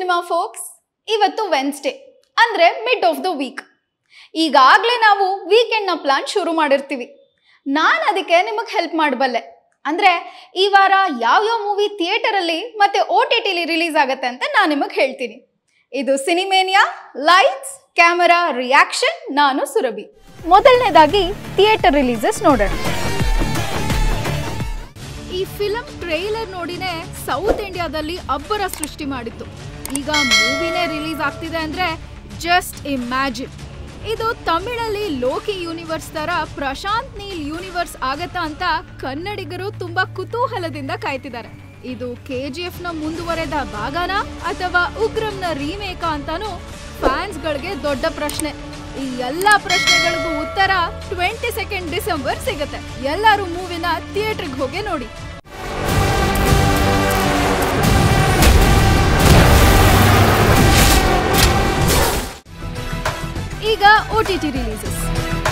Cinema folks ಇವತ್ತು Wednesday ಅಂದ್ರೆ mid of the week ಈಗಾಗಲೇ ನಾವು ವೀಕೆಂಡ್ನ ಪ್ಲಾನ್ ಶುರು ಮಾಡಿರ್ತೀವಿ ನಾನು ಅದಕ್ಕೆ ನಿಮಗೆ ಹೆಲ್ಪ್ ಮಾಡಬಲ್ಲೆ ಅಂದ್ರೆ ಈ ವಾರ ಯಾವ್ಯಾವ ಮೂವಿ ಥಿಯೇಟರಲ್ಲಿ ಮತ್ತೆ ಓ ಟಿ ಟಿಲಿ ರಿಲೀಸ್ ಆಗುತ್ತೆ ಅಂತ ನಾನು ನಿಮಗೆ ಹೇಳ್ತೀನಿ ಇದು ಸಿನಿಮೇನಿಯಾ ಲೈಟ್ಸ್ ಕ್ಯಾಮರಾ ರಿಯಾಕ್ಷನ್ ನಾನು ಸುರಭಿ ಮೊದಲನೇದಾಗಿ ಥಿಯೇಟರ್ ರಿಲೀಸಸ್ ನೋಡೋಣ ಈ ಫಿಲಂ ಟ್ರೈಲರ್ ನೋಡಿನೇ ಸೌತ್ ಇಂಡಿಯಾದಲ್ಲಿ ಅಬ್ಬರ ಸೃಷ್ಟಿ ಮಾಡಿತ್ತು ಈಗ ಮೂವಿನೇ ರಿಲೀಸ್ ಆಗ್ತಿದೆ ಅಂದ್ರೆ ಜಸ್ಟ್ ಇಮ್ಯಾಜಿನ್ ಇದು ತಮಿಳಲ್ಲಿ ಲೋಕಿ ಯೂನಿವರ್ಸ್ ತರ ಪ್ರಶಾಂತ್ ನೀಲ್ ಯೂನಿವರ್ಸ್ ಆಗತ್ತಾ ಅಂತ ಕನ್ನಡಿಗರು ತುಂಬಾ ಕುತೂಹಲದಿಂದ ಕಾಯ್ತಿದ್ದಾರೆ ಇದು ಕೆ ಜಿ ಎಫ್ ನ ಮುಂದುವರೆದ ಭಾಗನ ಅಥವಾ ಉಗ್ರಂನ ರೀಮೇಕ ಅಂತಾನು ಫ್ಯಾನ್ಸ್ ಗಳಿಗೆ ದೊಡ್ಡ ಪ್ರಶ್ನೆ ಈ ಎಲ್ಲಾ ಪ್ರಶ್ನೆಗಳಿಗೂ ಉತ್ತರ ಟ್ವೆಂಟಿ ಸೆಕೆಂಡ್ ಡಿಸೆಂಬರ್ ಸಿಗುತ್ತೆ ಎಲ್ಲರೂ ಮೂವಿನ ಥಿಯೇಟರ್ಗೆ ಹೋಗಿ ನೋಡಿ ಈಗ O T T releases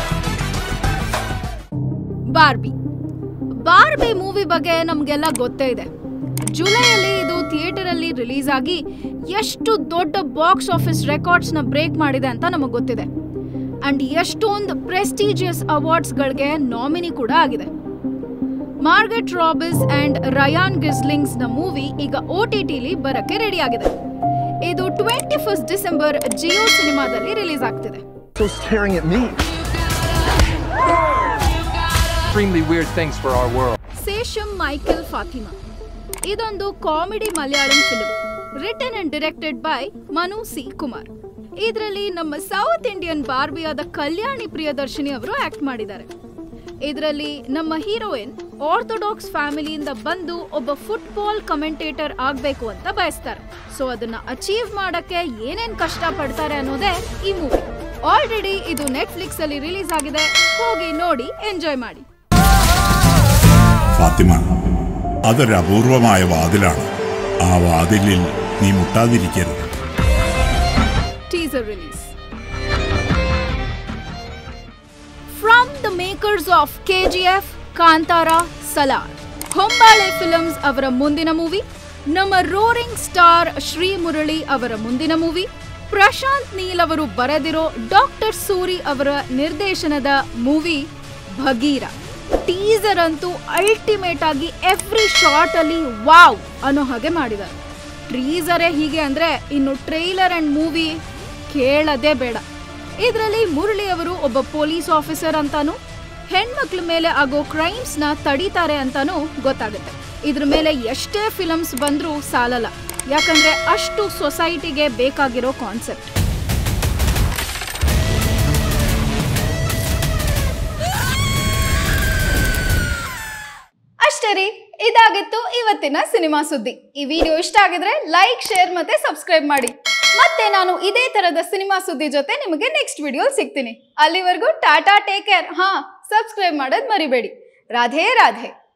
Barbie Barbie movie ಬಗ್ಗೆ ನಮಗೆಲ್ಲ ಗೊತ್ತೇ ಇದೆ ಜುಲೈಯಲ್ಲಿ ಇದು ಥಿಯೇಟರ್ ಅಲ್ಲಿ ರಿಲೀಸ್ ಆಗಿ ಎಷ್ಟು ದೊಡ್ಡ ಬಾಕ್ಸ್ ಆಫೀಸ್ ರೆಕಾರ್ಡ್ಸ್ ನ ಬ್ರೇಕ್ ಮಾಡಿದೆ ಅಂತ ನಮಗೆ ಗೊತ್ತಿದೆ ಅಂಡ್ ಎಷ್ಟೊಂದು ಪ್ರೆಸ್ಟೀಜಿಯಸ್ ಅವಾರ್ಡ್ಸ್ಗಳಿಗೆ ನಾಮಿನಿ ಕೂಡ ಆಗಿದೆ ಮಾರ್ಗೆಟ್ ರಾಬಿಸ್ ಅಂಡ್ ರಯಾನ್ ಗಿಸ್ಲಿಂಗ್ಸ್ ನ ಮೂವಿ ಈಗ ಒ ಟಿ ಟಿಲಿ ಬರಕ್ಕೆ ರೆಡಿ ಆಗಿದೆ ಇದು ಟ್ವೆಂಟಿ ಫಸ್ಟ್ ಡಿಸೆಂಬರ್ ಜಿಯೋ ಸಿನಿಮಾದಲ್ಲಿ ರಿಲೀಸ್ ಆಗ್ತಿದೆ So staring at me. extremely weird things for our world. Sesham Mikhael Fathima ಇದೊಂದು comedy Malayalam film written and directed by Manu C Kumar ಇದರಲ್ಲಿ ನಮ್ಮ ಸೌತ್ ಇಂಡಿಯನ್ ಬಾರ್ಬಿಯಾದ ಕಲ್ಯಾಣಿ ಪ್ರಿಯದರ್ಶಿನಿ ಅವರು ಆಕ್ಟ್ ಮಾಡಿದ್ದಾರೆ ಇದರಲ್ಲಿ ನಮ್ಮ ಹೀರೋಯಿನ್ ಆರ್ಥೋಡಾಕ್ಸ್ ಫ್ಯಾಮಿಲಿಯಿಂದ ಬಂದು ಒಬ್ಬ ಫುಟ್ಬಾಲ್ ಕಮೆಂಟೇಟರ್ ಆಗ್ಬೇಕು ಅಂತ ಬಯಸ್ತಾರೆ ಸೊ ಅದನ್ನ ಅಚೀವ್ ಮಾಡಕ್ಕೆ ಏನೇನ್ ಕಷ್ಟ ಪಡ್ತಾರೆ ಅನ್ನೋದೇ ಈ ಮೂವಿ ಆಲ್ರೆಡಿ ಇದು ನೆಟ್ಫ್ಲಿಕ್ಸ್ ಅಲ್ಲಿ ರಿಲೀಸ್ ಆಗಿದೆ ಹೋಗಿ ನೋಡಿ ಎಂಜಾಯ್ ಮಾಡಿ ഫാത്തിമ അതൊരു അപൂർവമായ വാതിലാണ് ആ വാതിലിൽ നീ മുട്ടാതിരിക്കരുത് teaser release. From the makers of KGF, Kantara, Salar, Hombale films ಅವರ ಮುಂದಿನ ಮೂವಿ ನಮ್ಮ ರೋರಿಂಗ್ ಸ್ಟಾರ್ ಶ್ರೀ ಮುರಳಿ ಅವರ ಮುಂದಿನ ಮೂವಿ ಪ್ರಶಾಂತ್ ನೀಲ್ ಅವರು ಬರೆದಿರೋ ಡಾಕ್ಟರ್ ಸೂರಿ ಅವರ ನಿರ್ದೇಶನದ ಮೂವಿ ಭಗೀರ ಟೀಸರ್ ಅಂತೂ ಅಲ್ಟಿಮೇಟ್ ಆಗಿ ಎವ್ರಿ ಶಾರ್ಟ್ ಅಲ್ಲಿ ವಾವ್ ಅನ್ನೋ ಹಾಗೆ ಮಾಡಿದ್ದಾರೆ ಟ್ರೀಸರೇ ಹೀಗೆ ಅಂದ್ರೆ ಇನ್ನು ಟ್ರೈಲರ್ ಅಂಡ್ ಮೂವಿ ಕೇಳದೇ ಬೇಡ ಇದರಲ್ಲಿ ಮುರಳಿ ಅವರು ಒಬ್ಬ ಪೊಲೀಸ್ ಆಫೀಸರ್ ಅಂತಾನು ಹೆಣ್ಮಕ್ಳ ಮೇಲೆ ಆಗೋ ಕ್ರೈಮ್ಸ್ ನ ತಡೀತಾರೆ ಅಂತಾನು ಗೊತ್ತಾಗುತ್ತೆ ಇದ್ರ ಮೇಲೆ ಎಷ್ಟೇ ಫಿಲಮ್ಸ್ ಬಂದ್ರೂ ಸಾಲಲ್ಲ ಯಾಕಂದ್ರೆ ಅಷ್ಟು ಸೊಸೈಟಿಗೆ ಬೇಕಾಗಿರೋ ಕಾನ್ಸೆಪ್ಟ್ ಅಷ್ಟೇ ರೀ ಇದಾಗಿತ್ತು ಇವತ್ತಿನ ಸಿನಿಮಾ ಸುದ್ದಿ ಈ ವಿಡಿಯೋ ಇಷ್ಟ ಆಗಿದ್ರೆ ಲೈಕ್ ಶೇರ್ ಮತ್ತೆ ಸಬ್ಸ್ಕ್ರೈಬ್ ಮಾಡಿ ಮತ್ತೆ ನಾನು ಇದೇ ತರದ ಸಿನಿಮಾ ಸುದ್ದಿ ಜೊತೆ ನಿಮಗೆ ನೆಕ್ಸ್ಟ್ ವಿಡಿಯೋ ಸಿಗ್ತೀನಿ ಅಲ್ಲಿವರೆಗೂ ಟಾಟಾ ಟೇಕ್ ಕೇರ್ ಹಾ ಸಬ್ಸ್ಕ್ರೈಬ್ ಮಾಡೋದ್ ಮರಿಬೇಡಿ ರಾಧೆ ರಾಧೆ